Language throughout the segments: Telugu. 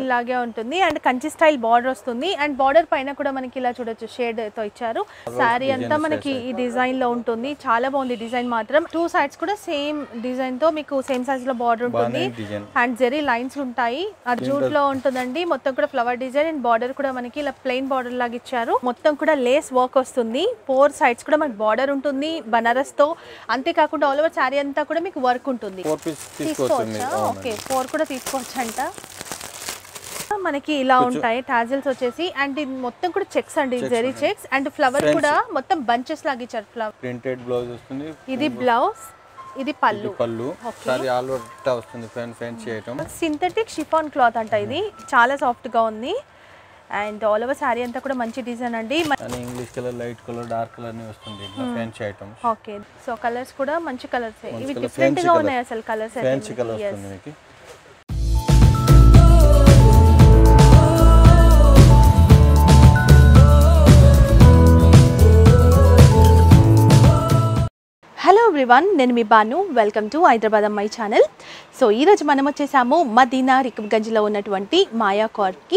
డిజైన్ లాగే ఉంటుంది అండ్ కంచి స్టైల్ బార్డర్ వస్తుంది అండ్ బార్డర్ పైన కూడా మనకి ఇలా చూడొచ్చు షేడ్ తో ఇచ్చారు శారీ అంతా మనకి ఈ డిజైన్ లో ఉంటుంది చాలా బాగుంది డిజైన్ మాత్రం టూ సైడ్స్ కూడా సేమ్ డిజైన్ తో మీకు సేమ్ సైజ్ లో బార్డర్ ఉంటుంది బాగానే డిజైన్ అండ్ జెరీ లైన్స్ ఉంటాయి అది జూట్ లో ఉంటుందండి మొత్తం కూడా ఫ్లవర్ డిజైన్ అండ్ బార్డర్ కూడా మనకి ఇలా ప్లెయిన్ బార్డర్ లాగా ఇచ్చారు మొత్తం కూడా లేస్ వర్క్ వస్తుంది ఫోర్ సైడ్స్ కూడా మనకి బార్డర్ ఉంటుంది బనారస్ తో అంతేకాకుండా ఆల్ ఓవర్ శారీ అంతా కూడా మీకు వర్క్ ఉంటుంది ఫోర్ పీస్ తీసుకోవచ్చు మీరు తీసుకోవచ్చా ఓకే ఫోర్ కూడా తీసుకోవచ్చు అంట మనకి ఇలా ఉంటాయి టాజిల్స్ వచ్చేసి అండ్ ఇది మొత్తం కూడా చెక్స్ అండి జెరీ చెక్స్ అండ్ ఫ్లవర్ కూడా మొత్తం బంచెస్ లాగా ఇచ్చారు ఫ్లవర్ ప్రింటెడ్ బ్లౌజ్ వస్తుంది ఇది బ్లౌజ్ ఇది పళ్ళు ఇది పళ్ళు సారీ ఆల్ ఓవర్ ఇట్టా వస్తుంది fan fancy item synthetic chiffon cloth అంట ఇది చాలా సాఫ్ట్ గా ఉంది అండ్ ఆల్ ఓవర్ శారీ అంతా కూడా మంచి డిజైన్ అండి అని English colour light colour dark colour ని వస్తుంది ఇట్లా fancy item okay so colours కూడా మంచి కలర్స్ ఇవి colour, డిఫరెంట్ fancy గా colour. ఉన్నాయి అసలు కలర్స్ ఫ్యాన్సీ కలర్ వస్తుంది మీకు హలో ఎవ్రీవన్ నేను మీ బాను వెల్కమ్ టు హైదరాబాద్ అమ్మాయి ఛానల్ సో ఈరోజు మనం వచ్చేసాము మదీనా రికబ్గంజ్లో ఉన్నటువంటి మాయా కార్ప్కి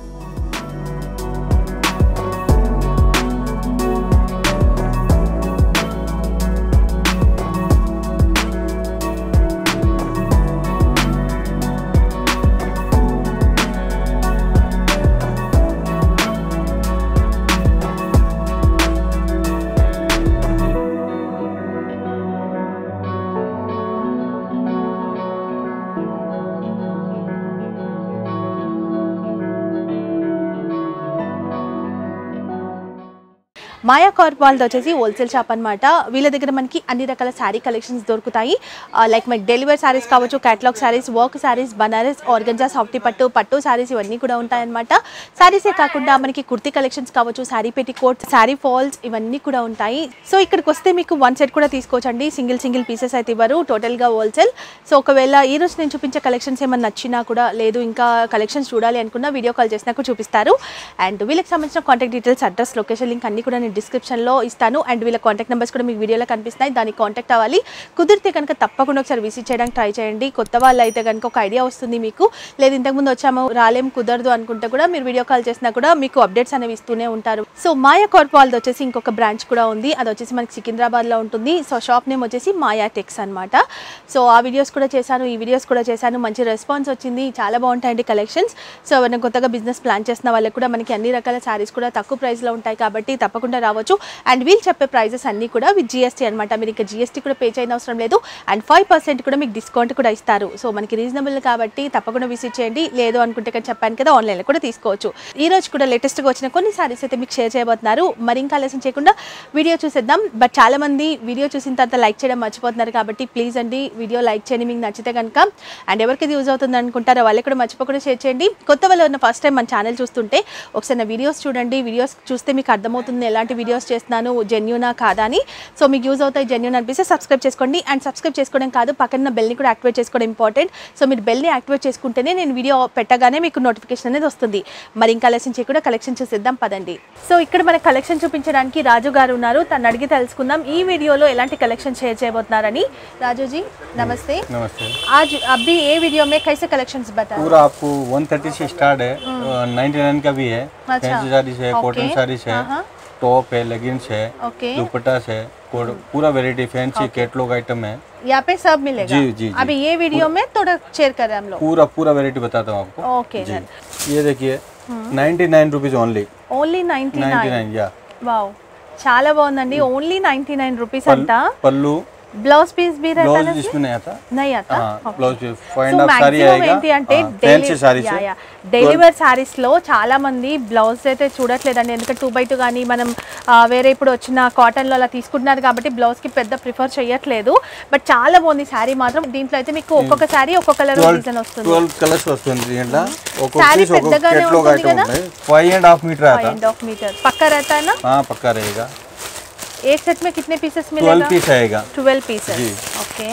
మాయా కార్ప్ వాళ్ళది వచ్చేసి హోల్సేల్ షాప్ అనమాట వీళ్ళ దగ్గర మనకి అన్ని రకాల శారీ కలెక్షన్స్ దొరుకుతాయి లైక్ మనకి డెలివరీ శారీస్ కావచ్చు catalogue sarees work sarees Banaras organza softy పట్టు పట్టు శారీస్ ఇవన్నీ కూడా ఉంటాయన్నమాట శారీసే కాకుండా మనకి కుర్తీ కలెక్షన్స్ కావచ్చు శారీ పెట్టి కోట్ శారీ ఫాల్స్ ఇవన్నీ కూడా ఉంటాయి సో ఇక్కడికి వస్తే మీకు వన్ సెట్ కూడా తీసుకోవచ్చండి సింగిల్ సింగిల్ పీసెస్ అయితే ఇవ్వరు టోటల్గా హోల్సేల్ సో ఒకవేళ ఈ రోజు నేను చూపించే కలెక్షన్స్ ఏమన్నా నచ్చినా కూడా లేదు ఇంకా కలెక్షన్స్ చూడాలి అనుకున్నా వీడియో కాల్ చేసినా కూడా చూపిస్తారు అండ్ వీళ్ళకి సంబంధించిన contact details address location link అన్ని కూడా నేను డిస్క్రిప్షన్లో ఇస్తాను అండ్ వీళ్ళ కాంటాక్ట్ నెంబర్స్ కూడా మీకు వీడియోలో కనిపిస్తాయి దానికి కాంటాక్ట్ అవ్వాలి కుదిరితే కనుక తప్పకుండా ఒకసారి విజిట్ చేయడానికి ట్రై చేయండి కొత్త వాళ్ళు అయితే కనుక ఒక ఐడియా వస్తుంది మీకు లేదు ఇంతకుముందు వచ్చాము రాలేం కుదరదు అనుకుంటే కూడా మీరు వీడియో కాల్ చేసినా కూడా మీకు అప్డేట్స్ అనేవి ఇస్తూనే ఉంటారు సో మాయా కార్ప్ వాళ్ళది వచ్చేసి ఇంకొక బ్రాంచ్ కూడా ఉంది అది వచ్చేసి మనకి సికింద్రాబాద్లో ఉంటుంది సో షాప్ నేమ్ వచ్చేసి మాయా టెక్స్ అనమాట సో ఆ వీడియోస్ కూడా చేశాను ఈ వీడియోస్ కూడా చేశాను మంచి రెస్పాన్స్ వచ్చింది చాలా బాగుంటాయండి కలెక్షన్స్ సో ఎవరైనా కొత్తగా బిజినెస్ ప్లాన్ చేస్తున్న వాళ్ళకి కూడా మనకి అన్ని రకాల శారీస్ కూడా తక్కువ ప్రైస్లో ఉంటాయి కాబట్టి తప్పకుండా రావచ్చు అండ్ వీళ్ళు చెప్పే ప్రైజెస్ అన్నీ కూడా విత్ జిఎస్టీ అనమాట మీరు ఇంకా జిఎస్టీ కూడా పే చేయని అవసరం లేదు అండ్ ఫైవ్ పర్సెంట్ కూడా మీకు డిస్కౌంట్ కూడా ఇస్తారు సో మనకి రీజనబుల్ కాబట్టి తప్పకుండా విజిట్ చేయండి లేదు అనుకుంటే కదా చెప్పాను కదా ఆన్లైన్లో కూడా తీసుకోవచ్చు ఈ రోజు కూడా లేటెస్ట్గా వచ్చిన కొన్ని సారీస్ అయితే మీకు షేర్ చేయబోతున్నారు మరి ఇంకా ఆలస్యం చేయకుండా వీడియో చూసేద్దాం బట్ చాలా మంది వీడియో చూసిన తర్వాత లైక్ చేయడం మర్చిపోతున్నారు కాబట్టి ప్లీజ్ అండి వీడియో లైక్ చేయండి మీకు నచ్చితే కనుక అండ్ ఎవరికైతే యూజ్ అవుతుంది అనుకుంటారో వాళ్ళకి కూడా మర్చిపోకుండా షేర్ చేయండి కొత్త వాళ్ళు ఉన్న ఫస్ట్ టైం మన ఛానల్ చూస్తుంటే ఒకసారి నా వీడియోస్ చూడండి వీడియోస్ చూస్తే మీకు అర్థమవుతుంది ఎలాంటి వీడియోస్ చేస్తున్నాను జెన్యునా కాదా అని సో మీకు యూజ్ అవుతాయి జెన్యున్ అనిపిస్తే సబ్స్క్రైబ్ చేసుకోండి అండ్ సబ్స్క్రైబ్ చేసుకోవడం కాదు పక్కన బెల్ని కూడా యాక్టివేట్ చేసుకోవడం ఇంపార్టెంట్ సో మీరు బెల్ని యాక్టివేట్ చేసుకుంటేనే నేను వీడియో పెట్టగానే మీకు నోటిఫికేషన్ అనేది వస్తుంది మరి ఇంకా ఆలస్యం చేయకుండా కలెక్షన్ చూసేద్దాం పదండి సో ఇక్కడ మన కలెక్షన్ చూపించడానికి రాజు గారు ఉన్నారు తను అడిగి తెలుసుకుందాం ఈ వీడియోలో ఎలాంటి కలెక్షన్ షేర్ చేయబోతున్నారని రాజుజీ నమస్తే नमस्ते आज अभी ये वीडियो में कैसे कलेक्शंस बता पूरा आपको 130 से स्टार्ट है नाइन्टी नाइन का भी है अच्छा। फैंसी साड़ीज है ओके। कॉटन साड़ीज है हाँ। टॉप है लेगिंग्स है ओके दुपट्टास है कोड- पूरा वेराइटी फैंसी कैटलॉग आइटम है यहाँ पे सब मिलेगा जी, जी, जी। अभी ये वीडियो में थोड़ा शेयर कर रहे हैं हम लोग पूरा पूरा वेराइटी बताता हूँ आपको ओके जी ये देखिए ninety nine rupees only only ninety ninety nine nine या వావ్ చాలా బాగుందండి ఓన్లీ నైన్టీ నైన్ రూపీస్ అంట पल्लू బ్లౌజ్ పీస్ भी रहता ब्लाउज है इसमें नहीं आता नहीं आता हाँ blouse five so and half sari maximum आएगा ఏంటి అంటే फैंसी साड़ी से డెలివర్ సారీస్ లో చాలా మంది బ్లౌజ్ అయితే చూడట్లేదండి ఎందుకంటే టూ బై టూ కానీ మనం ఆ, వేరే ఇప్పుడు వచ్చిన కాటన్ లో అలా తీసుకుంటున్నారు కాబట్టి బ్లౌజ్ కి పెద్ద ప్రిఫర్ చేయట్లేదు బట్ చాలా బాగుంది శారీ మాత్రం దీంట్లో అయితే మీకు ఒక్కొక్క శారీ ఒక్కొక్క కలర్ డిజైన్ వస్తుంది ట్వెల్వ్ కలర్స్ వస్తుంది దీంట్లో ఒక్కొక్క Saree పీస్ ఒక్కొక్క పెద్దగానే कैटलॉग ఉంటుంది आइटम కదా? ఉంటాయి ఫైవ్ అండ్ హాఫ్ మీటర్ आता एंड ऑफ मीटर पक्का रहता है ना हाँ पक्का रहेगा एक सेट में कितने पीसेस ट्वेल्व मिलेगा पीस आएगा ట్వెల్వ్ పీసెస్ जी। ఓకే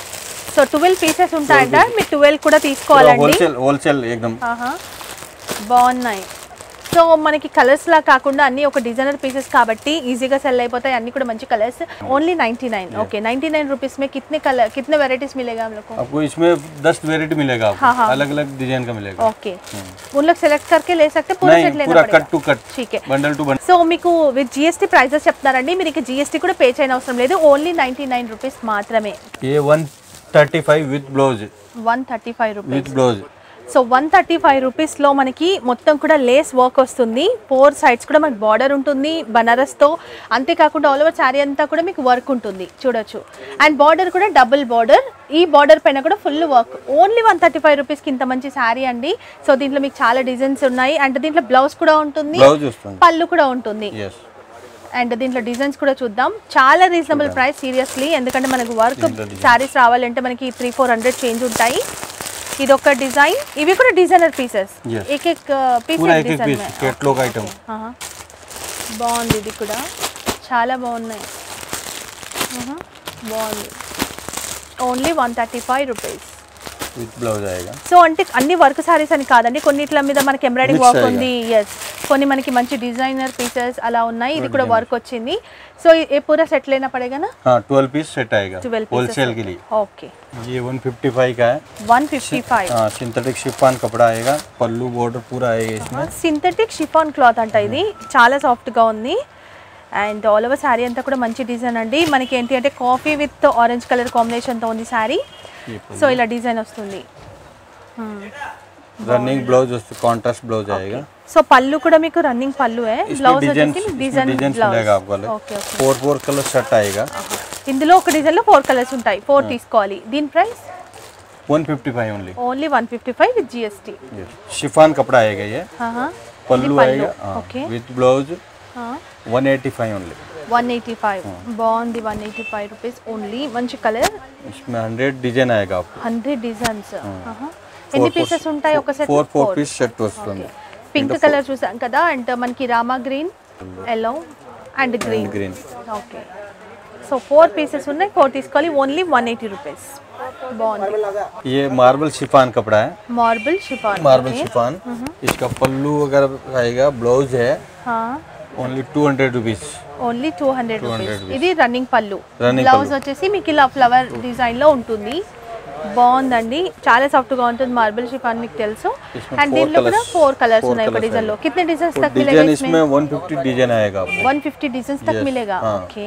సో ట్వెల్వ్ పీసెస్ ఉంటాయంట మీరు ట్వెల్వ్ కూడా తీసుకోవాలండి होलसेल होलसेल एकदम ఆహా. బాగున్నాయి సో మనకి కలర్స్ లా కాకుండా అన్ని ఒక డిజైనర్ పీసెస్ కాబట్టి ఈజీగా సెల్ అయిపోతాయి అన్ని కూడా మంచి colours only ninety nine okay ninety nine rupees में कितने कलर कितने वेराइटीज मिलेगा हम लोग को आपको इसमें दस वेरायटी मिलेगा हाँ, हाँ। आपको अलग अलग डिजाइन का मिलेगा ఓకే उन लोग सेलेक्ट करके ले सकते पूरा सेट नहीं लेना पूरा पड़ेगा कट टू कट ठीक है बंडल टू बंडल సో మీకు విత్ జిఎస్టీ ప్రైజెస్ చెప్తున్నారండి మీరు ఇక జిఎస్టీ కూడా పే చేయని అవసరం లేదు ఓన్లీ నైన్టీ నైన్ రూపీస్ మాత్రమే ये one thirty five with blouse one thirty five rupees with blouse so one thirty five రూపీస్లో మనకి మొత్తం కూడా లేస్ వర్క్ వస్తుంది ఫోర్ సైడ్స్ కూడా మనకి బార్డర్ ఉంటుంది బనారస్తో అంతేకాకుండా ఆల్ ఓవర్ శారీ అంతా కూడా మీకు వర్క్ ఉంటుంది చూడొచ్చు అండ్ బార్డర్ కూడా డబుల్ బార్డర్ ఈ బార్డర్ పైన కూడా full work only one thirty five రూపీస్కి ఇంత మంచి శారీ అండి సో దీంట్లో మీకు చాలా డిజైన్స్ ఉన్నాయి అండ్ దీంట్లో బ్లౌజ్ కూడా ఉంటుంది ब्लाउज వస్తుంది పళ్ళు కూడా ఉంటుంది ఎస్ అండ్ దీంట్లో డిజైన్స్ కూడా చూద్దాం చాలా రీజనబుల్ ప్రైస్ సీరియస్లీ ఎందుకంటే మనకు వర్క్ దీంట్లో design. శారీస్ రావాలంటే మనకి త్రీ ఫోర్ హండ్రెడ్ చేంజ్ ఉంటాయి ఇది ఒక డిజైన్ ఇవి కూడా డిజైనర్ పీసెస్ Yes. ఏక్ ఏక్ పీస్ पूरा एक एक पीस कैटलॉग आइटम బాగుంది ఇది కూడా చాలా బాగున్నాయి ఆహా, బాగుంది only one thirty five rupees with blouse आएगा సో అంటే అన్ని వర్క్ సారీస్ అని కాదండి కొన్నిట్ల మీద మనకి ఎంబ్రాయిడింగ్ Mix వర్క్ అయ్యాయి. ఉంది ఎస్ కొన్ని మనకి మంచి డిజైనర్ పీసెస్ అలా ఉన్నాయి ఇది కూడా వర్క్ వచ్చింది సో ఏ పూరా సెట్ లేనా పడేగా हाँ ट्वेल्व पीस सेट आएगा ట్వెల్వ్ होलसेल के लिए ఓకే ये वन फिफ्टी फाइव का है వన్ ఫిఫ్టీ ఫైవ్ हाँ सिंथेटिक शिफॉन कपड़ा आएगा पल्लू बॉर्डर पूरा आएगा इसमें సింథటిక్ షిఫాన్ క్లాత్ అంట ఇది చాలా సాఫ్ట్గా ఉంది అండ్ ఆల్ ఓవర్ శారీ అంతా కూడా మంచి డిజైన్ అండి మనకి ఏంటి అంటే కాఫీ విత్ ఆరెంజ్ కలర్ కాంబినేషన్తో ఉంది శారీ ये సో ఇలా డిజైన్ వస్తుంది रनिंग ब्लाउज उससे कॉन्ट्रास्ट ब्लाउज आएगा సో పళ్ళు కూడా మీకు రన్నింగ్ పళ్ళు इसमें బ్లౌజ్ डिजाइन వచ్చేసి इसमें డిజైన్ डिजाइन బ్లౌజ్ मिलेगा आपको okay okay four four colour shirt आएगा ఇందులో ఒక డిజైన్లో ఫోర్ కలర్స్ ఉంటాయి ఫోర్ తీసుకోవాలి దీని price one fifty five only only one fifty five with GST chiffon कपड़ा आएगा ये पल्लू పళ్ళు आएगा okay with blouse one eighty five only one eighty five బాగుంది one eighty five rupees only మంచి కలర్ इसमें हंड्रेड डिजाइन आएगा आपको హండ్రెడ్ డిజైన్స్ ఎన్ని పీసెస్ ఉంటాయి ఒక set four four piece set వస్తుంది పింక్ కలర్ చూసాం కదా అండ్ మనకి Rama green yellow and green green okay so four pieces ఉన్నాయి ఫోర్ తీసుకోవాలి ఓన్లీ వన్ ఎయిటీ రూపీస్ బాగుంది ये मार्बल शिफॉन कपड़ा है మార్బుల్ షిఫాన్ मार्बल शिफॉन इसका पल्लू वगैरह आएगा ब्लाउज है ఓన్లీ టూ హండ్రెడ్ రూపీస్ only two hundred 200 rupees rupees. ఇది రన్నింగ్ పళ్ళు Running బ్లౌజ్ పళ్ళు. వచ్చేసి మీకు ఇలా ఫ్లవర్ డిజైన్ లో ఉంటుంది బాగుందండి చాలా సాఫ్ట్ గా ఉంటుంది మార్బుల్ షిఫాన్ మీకు తెలుసు इसमें అండ్ four దీంట్లో కూడా colours- ఫోర్ కలర్స్ four ఉన్నాయి ఒక colours డిజైన్ లో కిतने डिजाइन्स तक डिजाइन मिलेगा इसमें इसमें 150 डिजाइन आएगा आपको 150 डिजाइन्स तक Yes, मिलेगा हाँ। ओके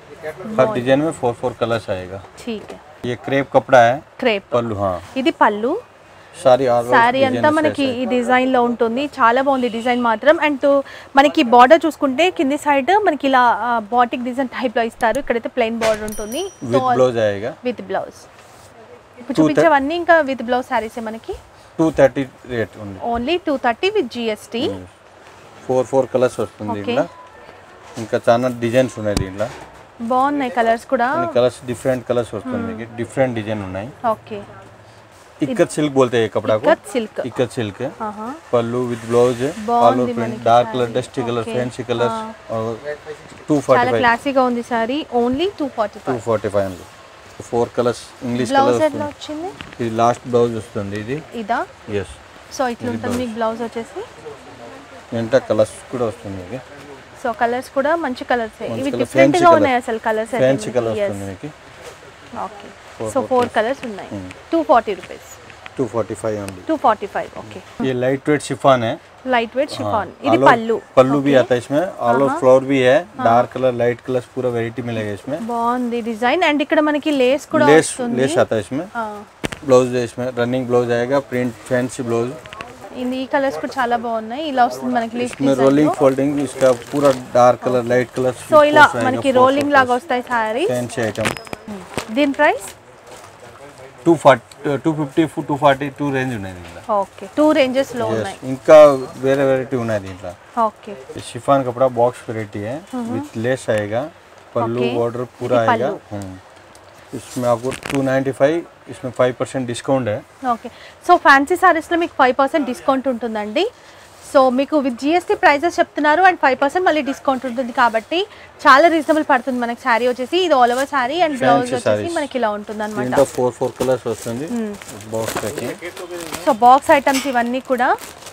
हर डिजाइन में फोर फोर कलर्स आएगा ठीक है ये क्रेप कपड़ा है క్రేప్ पल्लू हाँ ఇది పళ్ళు सारी all over శారీ design అంతా is మనకి ऐसे। ఈ డిజైన్ లో ఉంటుంది చాలా బాగుంది డిజైన్ మాత్రం అండ్ మనకి బార్డర్ చూసుకుంటే కింది సైడ్ మనకి ఇలా బాటిక్ డిజైన్ టైప్ లో ఇస్తారు ఇక్కడైతే ప్లెయిన్ బార్డర్ ఉంటుంది विद ब्लाउज आएगा విత్ బ్లౌజ్ ఇప్పుడు చూపించేవన్నీ ఇంకా విత్ బ్లౌజ్ శారీసే మనకి టూ థర్టీ రేట్ ఉంది only two thirty with GST four four colours వస్తుంది Okay. దీంట్లో ఇంకా చాలా డిజైన్స్ ఉన్నాయి దీంట్లో బాగున్నాయి కలర్స్ కూడా కొన్ని కలర్స్ డిఫరెంట్ కలర్స్ వస్తుంది డిఫరెంట్ డిజైన్ ఉన్నాయి ఓకే इक्कत सिल्क बोलते हैं ये कपड़ा को కత్ సిల్క్ इक्कत सिल्क पल्लू with blouse all over print dark colour dusty colour fancy colour और टू చాలా फोर्टी फाइव క్లాసీగా ఉంది sorry only two forty two five forty five four colours English blouse colour ఎట్లా వస్తుంది వచ్చింది ఇది లాస్ట్ బ్లౌజ్ వస్తుంది ఇది ఇదా ఎస్ సో ఇట్లా ఉంటుంది మీకు బ్లౌజ్ వచ్చేసి ఎంత కలర్స్ కూడా వస్తుంది ఇది సో కలర్స్ కూడా మంచి కలర్స్ మంచి ఇవి colour, డిఫరెంట్ fancy గా colour. ఉన్నాయి అసలు కలర్స్ ఫ్యాన్సీ కలర్ వస్తుంది మీకు ఓకే సో ఫోర్ కలర్స్ ఉన్నాయి two forty rupees two forty five only two forty five okay ये लाइट वेट शिफॉन है లైట్ వెయిట్ షిఫాన్ ఇది All over- పళ్ళు पल्लू भी आता है इसमें ऑल ओवर फ्लोर भी है डार्क कलर लाइट कलर पूरा वेराइटी मिलेगा इसमें బాగుంది డిజైన్ అండ్ ఇక్కడ మనకి లేస్ కూడా लेस వస్తుంది लेस आता है इसमें ఆ, ब्लाउज है इसमें रनिंग ब्लाउज आएगा प्रिंट फैंसी ब्लाउज ఇది ఈ కలర్స్ కూడా చాలా బాగున్నాయి ఇలా వస్తుంది మనకి లీఫ్ इसमें रोलिंग फोल्डिंग इसका पूरा dark colour light colour so ఇలా మనకి రోలింగ్ లాగా వస్తాయి సారీ फैंसी आइटम దీని price two forty two fifty two forty two range ఉన్నాయి దీంట్లో ఓకే టూ రేంజెస్ లో ఉన్నాయి ఇంకా వేరే వెరైటీ ఉన్నాయి దీంట్లో ఓకే शिफॉन कपड़ा बॉक्स वेराइटी है विथ लेस आएगा पल्लू Okay. बॉर्डर पूरा ये आएगा हम्म। इसमें आपको टू नाइन्टी फाइव इसमें फाइव परसेंट डिस्काउंट है ఓకే సో ఫ్యాన్సీ సారీస్లో మీకు ఫైవ్ పర్సెంట్ డిస్కౌంట్ ఉంటుందండి సో మీకు విత్ జిఎస్టీ ప్రైజెస్ చెప్తున్నారు అండ్ ఫైవ్ పర్సెంట్ మళ్ళీ డిస్కౌంట్ ఉంటుంది కాబట్టి చాలా రీజనబుల్ పడుతుంది మనకి శారీ వచ్చేసి ఇది all over saree and blouse Fancy వచ్చేసి sarees. మనకి ఇలా ఉంటుంది అనమాట దీంట్లో ఫోర్ ఫోర్ కలర్స్ వస్తుంది box packing so box items ఇవన్నీ కూడా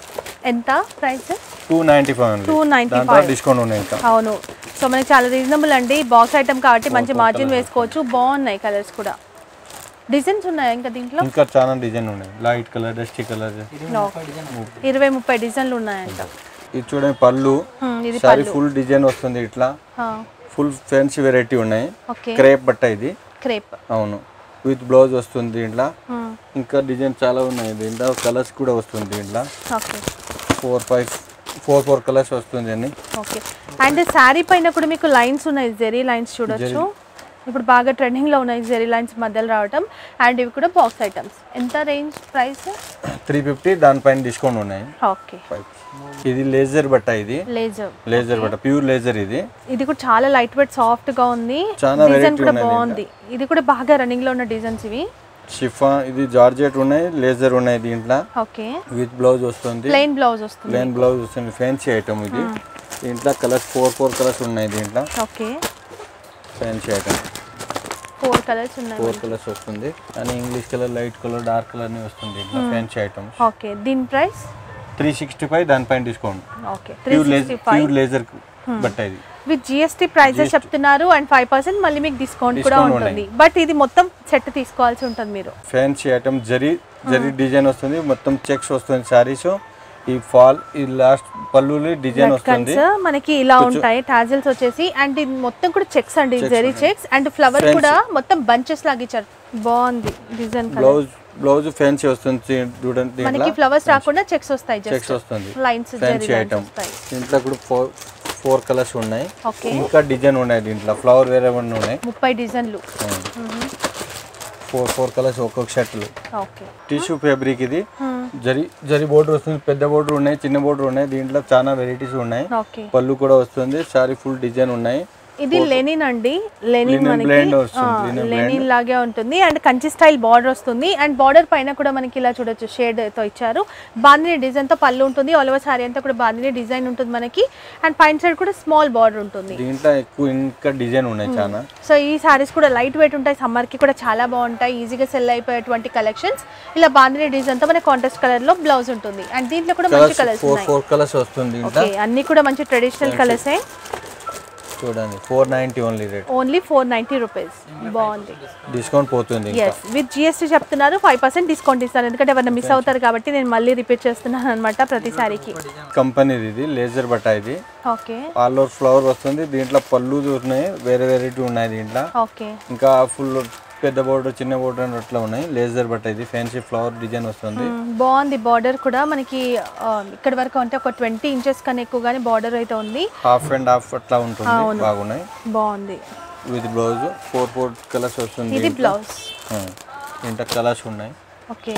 ఎంత ప్రైస్ టూ నైంటీ ఫైవ్ ఉంది 295. దాంట్లో డిస్కౌంట్ ఉన్నాయి ఇంకా అవును సో మనకి చాలా రీజనబుల్ అండి బాక్స్ ఐటమ్ కాబట్టి మంచి మార్జిన్ వేసుకోవచ్చు బాగున్నాయి కలర్స్ కూడా డిజైన్స్ ఉన్నాయా ఇంకా దీంట్లో ఇంకా చాలా డిజైన్ ఉన్నాయి లైట్ కలర్ డస్టీ కలర్ ఇరవై ముప్పై డిజైన్లు ఉన్నాయంట ఇది చూడండి పళ్ళు హ్మ్, ఇది సారీ ఫుల్ డిజైన్ వస్తుంది ఇట్లా ఫుల్ ఫ్యాన్సీ వెరైటీ ఉన్నాయి ఓకే క్రేప్ బట్ట ఇది క్రేప్ అవును విత్ బ్లౌజ్ వస్తుంది దీంట్లో ఇంకా డిజైన్ చాలా ఉన్నాయి దీంట్లో కలర్స్ కూడా వస్తుంది దీంట్లో okay four five four four colours వస్తుంది అని ఓకే అండ్ శారీ పైన కూడా మీకు లైన్స్ ఉన్నాయి జెరీ లైన్స్ చూడొచ్చు ఇప్పుడు బాగా ట్రెండింగ్ లో ఉన్నాయి జెరీ లైన్స్ మధ్యలో రావటం అండ్ ఇవి కూడా బాక్స్ ఐటమ్స్ ఎంత రేంజ్ ప్రైస్ త్రీ ఫిఫ్టీ దానిపైన డిస్కౌంట్ ఉన్నాయి ఓకే ఫైవ్ ఇది లేజర్ బట్ట ఇది లేజర్ లేజర్ బట్ట ప్యూర్ లేజర్ ఇది ఇది కూడా చాలా లైట్ వెయిట్ సాఫ్ట్ గా ఉంది చాలా డిజైన్ variety కూడా ఉన్నాయి బాగుంది ఇది కూడా బాగా రన్నింగ్ లో ఉన్న డిజైన్స్ ఇవి షిఫా ఇది జార్జెట్ ఉన్నాయి లేజర్ ఉన్నాయి దీంట్లో ఓకే విత్ బ్లౌజ్ వస్తుంది ప్లెయిన్ బ్లౌజ్ వస్తుంది ప్లేన్ బ్లౌజ్ వస్తుంది ఫ్యాన్సీ ఐటమ్ ఇది దీంట్లో కలర్స్ ఫోర్ ఫోర్ కలర్స్ ఉన్నాయి దీంట్లో okay fancy item four colours ఉన్నాయి ఫోర్ కలర్స్ వస్తుంది అని English colour light colour dark colour ని వస్తుంది దీంట్లో ఫ్యాన్సీ ఐటమ్ ఓకే దీని ప్రైస్ త్రీ సిక్స్టీ ఫైవ్ దానిపైన discount okay three pure sixty laser five pure laser బట్ట ఇది విత్ జిఎస్టీ ప్రైజెస్ చెప్తున్నారు అండ్ ఫైవ్ పర్సెంట్ మళ్ళీ మీకు డిస్కౌంట్ కూడా Discount ఉంటుంది బట్ ఇది మొత్తం సెట్ తీసుకోవాల్సి ఉంటుంది మీరు ఫ్యాన్సీ ఐటమ్ జరీ జరీ డిజైన్ వస్తుంది మొత్తం చెక్స్ వస్తుంది శారీస్ ఈ ఫాల్ ఈ లాస్ట్ పళ్ళులు డిజైన్ వస్తుంది కన్స్ మనకి ఇలా ఉంటాయి టాజిల్స్ వచ్చేసి అండ్ ఇది మొత్తం కూడా చెక్స్ అండి జెరీ చెక్స్ అండ్ ఫ్లవర్ కూడా మొత్తం బంచెస్ లాగా ఇచ్చారు బాగుంది డిజైన్ బ్లౌజ్ బ్లౌజ్ ఫ్యాన్సీ వస్తుంది చూడండి దీంట్లో మనకి ఫ్లవర్స్ రాకుండా చెక్స్ వస్తాయి చెక్స్ జస్ట్ వస్తుంది లైన్స్ ఫ్యాన్సీ జెరీ ఐటమ్ వస్తాయి దీంట్లో కూడా ఫోర్ ఫోర్ కలర్స్ ఉన్నాయి ఓకే ఇంకా డిజైన్ ఉన్నాయి దీంట్లో ఫ్లవర్ వేరే కొన్ని ఉన్నాయి ముప్పై డిజైన్లు ఫోర్ ఫోర్ కలర్స్ ఒక్కొక్క షర్ట్లు ఓకే టిష్యూ ఫ్యాబ్రిక్ ఇది జరి జరి బోర్డర్ వస్తుంది పెద్ద బోర్డర్ ఉన్నాయి చిన్న బోర్డర్ ఉన్నాయి దీంట్లో చాలా వెరైటీస్ ఉన్నాయి ఓకే పళ్ళు కూడా వస్తుంది సారీ ఫుల్ డిజైన్ ఉన్నాయి ఇది లెనిన్ అండి లెనిన్ Linen మనకి blend వస్తుంది, linen లెనిన్ లాగే ఉంటుంది అండ్ కంచి స్టైల్ బార్డర్ వస్తుంది అండ్ బార్డర్ పైన కూడా మనకి ఇలా చూడొచ్చు షేడ్ తో ఇచ్చారు బాందిని డిజైన్ తో పళ్ళు ఉంటుంది ఆల్ ఓవర్ సారీ అంతా కూడా బాందిని డిజైన్ ఉంటుంది మనకి అండ్ పైన సైడ్ కూడా స్మాల్ బార్డర్ ఉంటుంది దీంట్లో ఎక్కువ ఇంకా డిజైన్ ఉన్నాయి చాలా సో ఈ సారీస్ కూడా లైట్ వెయిట్ ఉంటాయి సమ్మర్ కి కూడా చాలా బాగుంటాయి ఈజీగా సెల్ అయిపోయేటువంటి కలెక్షన్స్ ఇలా బాందిని డిజైన్ తో మనకి కాంట్రాస్ట్ కలర్ లో బ్లౌజ్ ఉంటుంది అండ్ దీంట్లో కూడా మంచి కలర్స్ కలర్స్ ఫోర్ ఉన్నాయి ఫోర్ కలర్స్ వస్తుంది దీంట్లో ఓకే అన్ని కూడా మంచి ట్రెడిషనల్ కలర్సే చూడండి four ninety only rate only four ninety rupees బాగుంది డిస్కౌంట్ పోతుంది ఇంకా ఎస్ విత్ జిఎస్టీ చెప్తున్నారు ఫైవ్ పర్సెంట్ డిస్కౌంట్ ఇస్తారు ఎందుకంటే ఎవరైనా మిస్ అవుతారు కాబట్టి నేను మళ్ళీ రిపీట్ చేస్తున్నాను అనమాట ప్రతిసారికి కంపెనీది ఇది లేజర్ బట్ట ఇది ఓకే ఆల్ ఓవర్ ఫ్లవర్ వస్తుంది దీంట్లో పళ్ళు ఉన్నాయి వేరే వెరైటీ ఉన్నాయి దీంట్లో ఓకే ఇంకా ఫుల్ పెద్ద బోర్డర్ చిన్న బోర్డర్ అని అట్లా ఉన్నాయి లేజర్ బట్ట ఇది ఫ్యాన్సీ ఫ్లవర్ డిజైన్ వస్తుంది బాగుంది బార్డర్ కూడా మనకి ఆ, ఇక్కడ వరకు అంటే ఒక ట్వంటీ ఇంచెస్ కన్నా ఎక్కువగానే బార్డర్ అయితే ఉంది హాఫ్ అండ్ హాఫ్ అట్లా ఉంటుంది బాగున్నాయి బాగుంది with blouse four four colours వస్తుంది ఇది బ్లౌజ్ ఇంట్లో కలర్స్ ఉన్నాయి ఓకే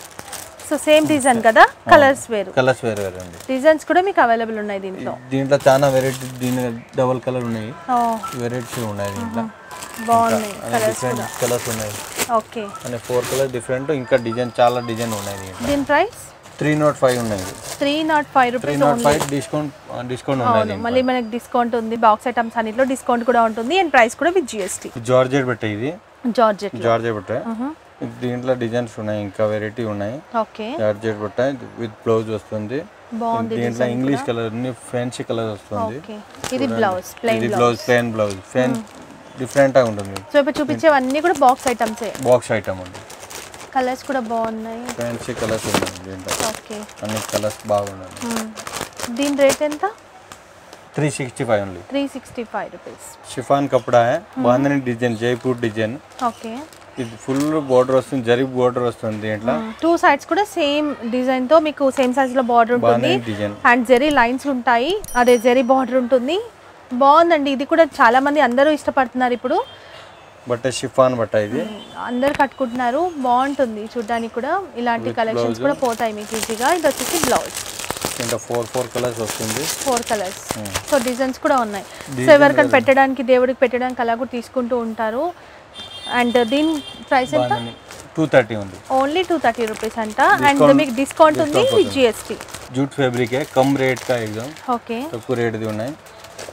సో సేమ్ డిజైన్ కదా కలర్స్ వేరు కలర్స్ వేరే వేరే ఉంది డిజైన్స్ కూడా మీకు అవైలబుల్ ఉన్నాయి దీంట్లో దీంట్లో చాలా వెరైటీ దీని డబల్ కలర్ ఉన్నాయి ఓ, వెరైటీస్ ఉన్నాయి దీంట్లో బాగున్నాయి డిఫరెంట్ కలర్స్ ఉన్నాయి ఓకే అనే ఫోర్ కలర్ డిఫరెంట్ ఇంకా డిజైన్ చాలా డిజైన్ ఉన్నాయి దీంట్లో దీని ప్రైస్ త్రీ నాట్ ఫైవ్ ఉన్నాయి three nought five three rupees nought five discount discount ఉన్నాయి అవును మళ్ళీ మనకి డిస్కౌంట్ ఉంది బాక్స్ ఐటమ్స్ అన్నిట్లో డిస్కౌంట్ కూడా ఉంటుంది అండ్ ప్రైస్ కూడా విత్ జిఎస్టీ జార్జెట్ బట్ట ఇది జార్జెట్ జార్జెట్ బట్ట దీంట్లో డిజైన్స్ ఉన్నాయి ఇంకా వెరైటీ ఉన్నాయి ఓకే జార్జెట్ బట్ట విత్ బ్లౌజ్ వస్తుంది బాగుంది దీంట్లో ఇంగ్లీష్ కలర్ అన్ని ఫ్యాన్సీ కలర్ వస్తుంది ఓకే ఇది బ్లౌజ్ ప్లెయిన్ ఇది blouse plain blouse fan different గా ఉంటుంది సో ఇప్పుడు చూపించేవన్నీ కూడా బాక్స్ ఐటమ్సే బాక్స్ ఐటమ్ ఉంది కలర్స్ కూడా బాగున్నాయి ఫ్యాన్సీ కలర్స్ ఉన్నాయి దీంట్లో ఓకే అన్ని కలర్స్ బాగున్నాయి దీని రేట్ ఎంత three sixty five only three sixty five rupees chiffon కपड़ा है bandhani design Jaipur design okay ఇది ఫుల్ బోర్డర్ వస్తుంది జరీబ్ బోర్డర్ వస్తుంది దీంట్లో టూ సైడ్స్ కూడా సేమ్ డిజైన్ తో మీకు సేమ్ సైజ్ లో బార్డర్ ఉంటుంది బాంధని డిజైన్ అండ్ జెరీ లైన్స్ ఉంటాయి అదే జెరీ బార్డర్ ఉంటుంది బాగుందండి ఇది కూడా చాలా మంది అందరూ ఇష్టపడుతున్నారు ఇప్పుడు బట్ట షిఫాన్ బట్ట ఇది అందరు కట్టుకుంటున్నారు బాగుంటుంది చూడ్డానికి కూడా ఇలాంటి కలెక్షన్స్ కూడా పోతాయి మీకు ఈజీగా ఇది వచ్చేసి బ్లౌజ్ దీంట్లో ఫోర్ ఫోర్ కలర్స్ వస్తుంది ఫోర్ కలర్స్ సో డిజైన్స్ కూడా ఉన్నాయి సో ఎవరికైనా పెట్టడానికి దేవుడికి పెట్టడానికి అలా కూడా తీసుకుంటూ ఉంటారు అండ్ దీని ప్రైస్ ఎంత బాంధని టూ థర్టీ ఉంది ఓన్లీ టూ థర్టీ రూపీస్ అంట అండ్ మీకు డిస్కౌంట్ ఉంది విత్ జిఎస్టీ జూట్ ఫ్యాబ్రిక్ है कम रेट का एकदम ఓకే తక్కువ రేట్ది ఉన్నాయి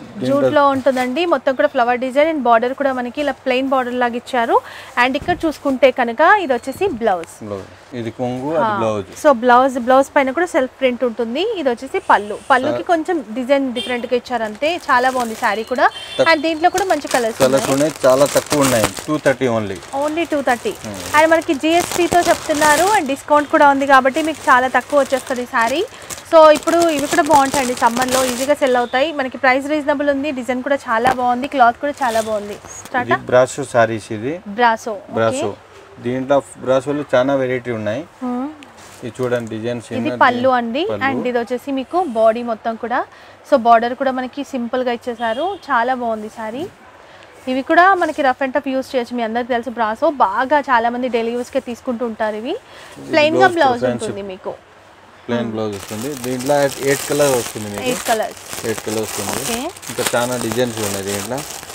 జూట్ లో ఉంటుందండి మొత్తం కూడా ఫ్లవర్ డిజైన్ అండ్ బార్డర్ కూడా మనకి ఇలా ప్లెయిన్ బార్డర్ లాగా ఇచ్చారు అండ్ ఇక్కడ చూసుకుంటే కనుక ఇది వచ్చేసి బ్లౌజ్ బ్లౌజ్ ఇది కొంగు అది బ్లౌజ్ సో బ్లౌజ్ బ్లౌజ్ పైన కూడా సెల్ఫ్ ప్రింట్ ఉంటుంది ఇది వచ్చేసి పళ్ళు పళ్ళుకి కొంచెం డిజైన్ డిఫరెంట్ గా ఇచ్చారంతే చాలా బాగుంది శారీ కూడా అండ్ దీంట్లో కూడా మంచి కలర్స్ కలర్స్ ఉన్నాయి చాలా తక్కువ ఉన్నాయి two thirty only only two thirty and మనకి జిఎస్టీతో చెప్తున్నారు అండ్ డిస్కౌంట్ కూడా ఉంది కాబట్టి మీకు చాలా తక్కువ వచ్చేస్తుంది శారీ సో ఇప్పుడు ఇవి కూడా బాగుంటాయండి సమ్మర్లో ఈజీగా సెల్ అవుతాయి మనకి ప్రైస్ రీజనబుల్ ఉంది డిజైన్ కూడా చాలా బాగుంది క్లాత్ కూడా చాలా బాగుంది స్టార్ట్ ఇది బ్రాషో సారీస్ ఇది బ్రాసో బ్రాసో దీంట్లో బ్రాసోలు చాలా వెరైటీ ఉన్నాయి ఇది చూడండి డిజైన్స్ ఇది పళ్ళు అండి అండ్ ఇది వచ్చేసి మీకు బాడీ మొత్తం కూడా సో బార్డర్ కూడా మనకి సింపుల్ గా ఇచ్చేసారు చాలా బాగుంది సారీ ఇవి కూడా మనకి రఫ్ అండ్ టఫ్ యూస్ చేయొచ్చు మీ అందరికి తెలుసు బ్రాసో బాగా చాలా మంది డైలీ యూస్ కి తీసుకుంటూ ఉంటారు ఇవి ప్లెయిన్ గా బ్లౌజ్ ఉంటుంది మీకు ప్లెయిన్ బ్లౌజ్ వస్తుంది దీంట్లో ఎయిట్ కలర్ వస్తుంది మీకు ఎయిట్ కలర్స్ ఎయిట్ కలర్ వస్తుంది ఓకే ఇంకా చాలా డిజైన్స్ ఉన్నాయి దీంట్లో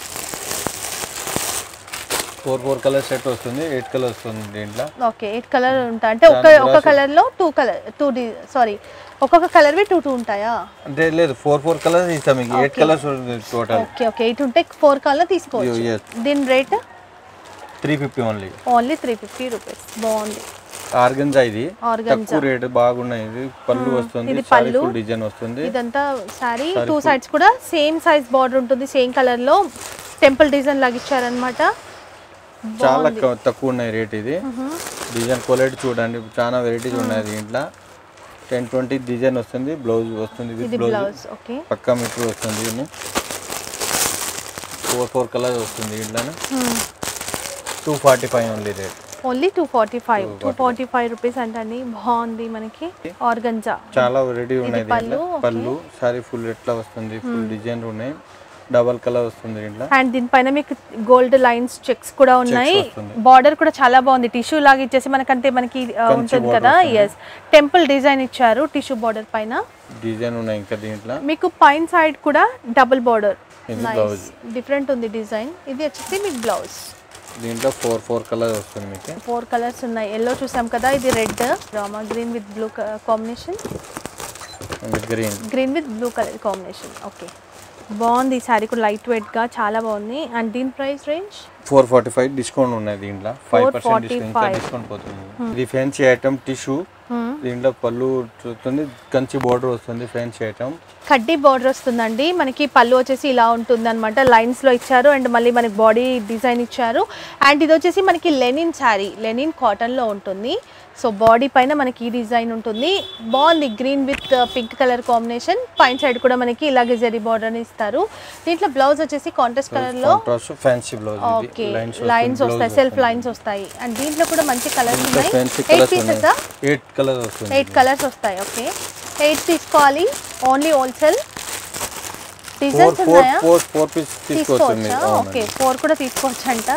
ఫోర్ ఫోర్ కలర్ సెట్ వస్తుంది ఎయిట్ కలర్ వస్తుంది దీంట్లో ఓకే ఎయిట్ కలర్ ఉంటాయి అంటే ఒక ఒక కలర్ లో టూ కలర్ టూ డి సారీ ఒక్కొక్క కలర్వి టూ టూ ఉంటాయా అంటే లేదు ఫోర్ ఫోర్ కలర్స్ ఇస్తాం మీకు eight colours total okay okay eight ఉంటే ఫోర్ కలర్ తీసుకోవచ్చు yes. దీని rate three fifty only only three fifty rupees బాగుంది ఆర్గంజా ఇది ఆర్గంజా తక్కువ రేట్ బాగున్నాయి ఇది పళ్ళు వస్తుంది ఇది సారీ పళ్ళు. ఫుల్ డిజైన్ వస్తుంది ఇదంతా శారీ టూ సైడ్స్ కూడా సేమ్ సైజ్ బార్డర్ ఉంటుంది సేమ్ కలర్ లో టెంపుల్ డిజైన్ లాగా ఇచ్చారనమాట చాలా క- తక్కువ ఉన్నాయి రేట్ ఇది డిజైన్ క్వాలిటీ చూడండి చాలా వెరైటీస్ ఉన్నాయి దీంట్లో టెన్ ట్వంటీ డిజైన్ వస్తుంది బ్లౌజ్ వస్తుంది విత్ ఇది బ్లౌజ్ బ్లౌజ్ ఓకే పక్కా మీటర్ వస్తుంది ఇది ఫోర్ ఫోర్ కలర్ వస్తుంది దీంట్లో two forty five only rate only two forty five two forty five rupees అంటండి బాగుంది మనకి ఆర్గంజా చాలా వెరైటీ ఉన్నాయి పళ్ళు, దీంట్లో పళ్ళు సారీ ఫుల్ ఎట్లా వస్తుంది ఫుల్ డిజైన్ ఉన్నాయి డబల్ కలర్ వస్తుంది దీంట్లో అండ్ దీనిపైన మీకు గోల్డ్ లైన్స్ చెక్స్ కూడా ఉన్నాయి వస్తుంది. బార్డర్ కూడా చాలా బాగుంది టిష్యూ లాగా ఇచ్చేసి మనకంటే మనకి ఆ, ఉంటుంది కదా ఎస్ టెంపుల్ డిజైన్ ఇచ్చారు టిష్యూ బార్డర్ పైన డిజైన్ ఉన్నాయి ఇంకా దీంట్లో మీకు పైన సైడ్ కూడా డబుల్ బార్డర్ ఇది బ్లౌజ్ డిఫరెంట్ ఉంది డిజైన్ ఇది వచ్చేసి మీకు బ్లౌజ్ దీంట్లో ఫోర్ ఫోర్ కలర్ వస్తుంది మీకు ఫోర్ కలర్స్ ఉన్నాయి ఎల్లో చూసాం కదా ఇది రెడ్ రామా green with blue combination with green green with blue colour combination okay బాగుంది ఈ శారీ కూడా లైట్ వెయిట్గా చాలా బాగుంది అండ్ దీని price range four forty five discount ఉన్నాయి దీంట్లో ఫైవ్ పర్సెంట్ డిస్కౌంట్ ఇంకా 445. డిస్కౌంట్ పోతుంది ఇది ఫ్యాన్సీ ఐటమ్ టిష్యూ దీంట్లో పళ్ళు వస్తుంది కంచి బోర్డర్ వస్తుంది ఫ్యాన్సీ ఐటమ్ కడ్డీ బార్డర్ వస్తుందండి మనకి పళ్ళు వచ్చేసి ఇలా ఉంటుంది అనమాట లైన్స్లో ఇచ్చారు అండ్ మళ్ళీ మనకి బాడీ డిజైన్ ఇచ్చారు అండ్ ఇది వచ్చేసి మనకి లెనిన్ శారీ లెనిన్ కాటన్లో ఉంటుంది సో బాడీ పైన మనకి ఈ డిజైన్ ఉంటుంది బాగుంది green with pink colour combination పైన సైడ్ కూడా మనకి ఇలాగే జరీ బార్డర్ ఇస్తారు దీంట్లో బ్లౌజ్ వచ్చేసి కాంట్రాస్ట్ కలర్లో contrast fancy blouse okay lines వస్తాయి సెల్ఫ్ లైన్స్ వస్తాయి అండ్ దీంట్లో కూడా మంచి కలర్స్ ఉన్నాయి ఫ్యాన్సీ ఎయిట్ కలర్స్ పీసెస్ ఉన్నాయి ఎయిట్ కలర్ వస్తుంది ఎయిట్ కలర్స్ వస్తాయి ఓకే ఎయిట్ తీసుకోవాలి only wholesale four designs four ఉన్నాయా ఫోర్ ఫోర్ పీస్ తీసుకోవచ్చు మీరు తీసుకోవచ్చా ఓకే ఫోర్ కూడా తీసుకోవచ్చు అంట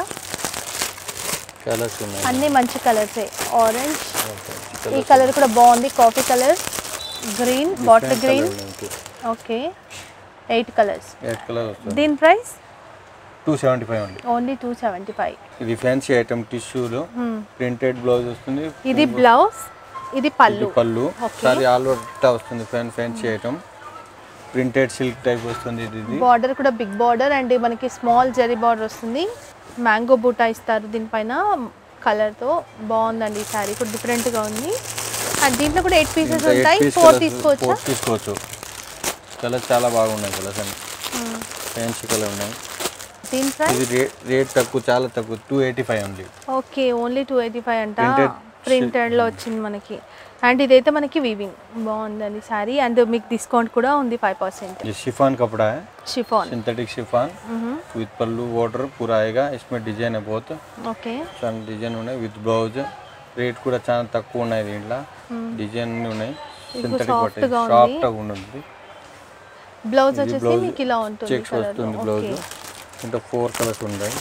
కలర్స్ ఉన్నాయి అన్నీ మంచి కలర్సే ఆరెంజ్ ఈ కలర్ కూడా బాగుంది coffee colour green bottle green okay eight colours eight colour వస్తుంది దీని price two seventy five only only two seventy five ఇది ఫ్యాన్సీ ఐటమ్ టిష్యూలో ప్రింటెడ్ బ్లౌజ్ వస్తుంది ఇది బ్లౌజ్ ఇది ఇది పళ్ళు పళ్ళు Okay. సారీ ఆల్ ఓవర్ ఇట్లా వస్తుంది fan fancy item printed silk type వస్తుంది ఇది ఇది బార్డర్ కూడా బిగ్ బార్డర్ అండ్ మనకి స్మాల్ జరీ బార్డర్ వస్తుంది మ్యాంగో బూటా ఇస్తారు దీనిపైన కలర్తో బాగుందండి ఈ శారీ కూడా డిఫరెంట్గా ఉంది అండ్ దీంట్లో కూడా ఎయిట్ పీసెస్ ఇంకా eight ఉంటాయి piece ఫోర్ colours, తీసుకోవచ్చా four తీసుకోవచ్చు కలర్స్ చాలా బాగున్నాయి కలర్స్ అన్ని ఫ్యాన్సీ కలర్ ఉన్నాయి దీని ప్రైస్ ఇది రేట్ రేట్ తక్కువ చాలా తక్కువ టూ ఎయిటీ ఫైవ్ ఉంది okay only two eighty five అంట Printed ప్రింటెడ్లో వచ్చింది మనకి అండ్ ఇదైతే మనకి వీవింగ్ బాగుందండి శారీ అండ్ మీకు డిస్కౌంట్ కూడా ఉంది ఫైవ్ పర్సెంట్ ये शिफॉन कपड़ा है chiffon synthetic chiffon with pallu border पूरा आएगा इसमें डिजाइन है बहुत ఓకే చాలా డిజైన్ ఉన్నాయి విత్ బ్లౌజ్ రేట్ కూడా చాలా తక్కువ ఉన్నాయి దీంట్లో డిజైన్ ఉన్నాయి సింథటిక్ soft బట్టి గా ఉంది. సాఫ్ట్గా ఉంటుంది బ్లౌజ్ ఇది వచ్చేసి బ్లౌజ్ మీకు ఇలా ఉంటుంది చెక్స్ కలర్ వస్తుంది బ్లౌజ్ ఇంకా ఫోర్ కలర్స్ ఉన్నాయి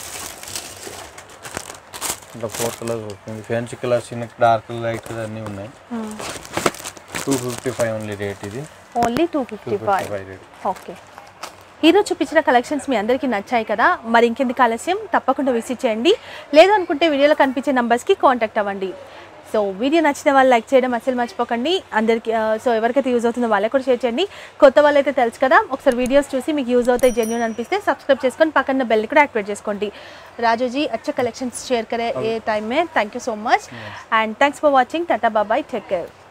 ఇంకా ఫోర్ కలర్స్ వస్తుంది ఫ్యాన్సీ కలర్స్ చిన్న డార్క్ లైట్ కలర్ అన్నీ ఉన్నాయి two fifty five only rate ఇది only two two fifty fifty five five rate okay ఈరోజు చూపించిన కలెక్షన్స్ మీ అందరికీ నచ్చాయి కదా మరి ఇంకెందుకు ఆలస్యం తప్పకుండా విజిట్ చేయండి లేదు అనుకుంటే వీడియోలో కనిపించే నంబర్స్కి కాంటాక్ట్ అవ్వండి సో వీడియో నచ్చిన వాళ్ళు లైక్ చేయడం అసలు మర్చిపోకండి అందరికి సో ఎవరికైతే యూజ్ అవుతుందో వాళ్ళకి కూడా షేర్ చేయండి కొత్త వాళ్ళైతే తెలుసు కదా ఒకసారి వీడియోస్ చూసి మీకు యూజ్ అవుతాయి జెన్యున్ అనిపిస్తే సబ్స్క్రైబ్ చేసుకొని పక్కన బెల్ కూడా యాక్టివేట్ చేసుకోండి రాజుజీ అచ్చా కలెక్షన్స్ షేర్ करे ये टाइम में thank you so much and thanks for watching tata bye bye take care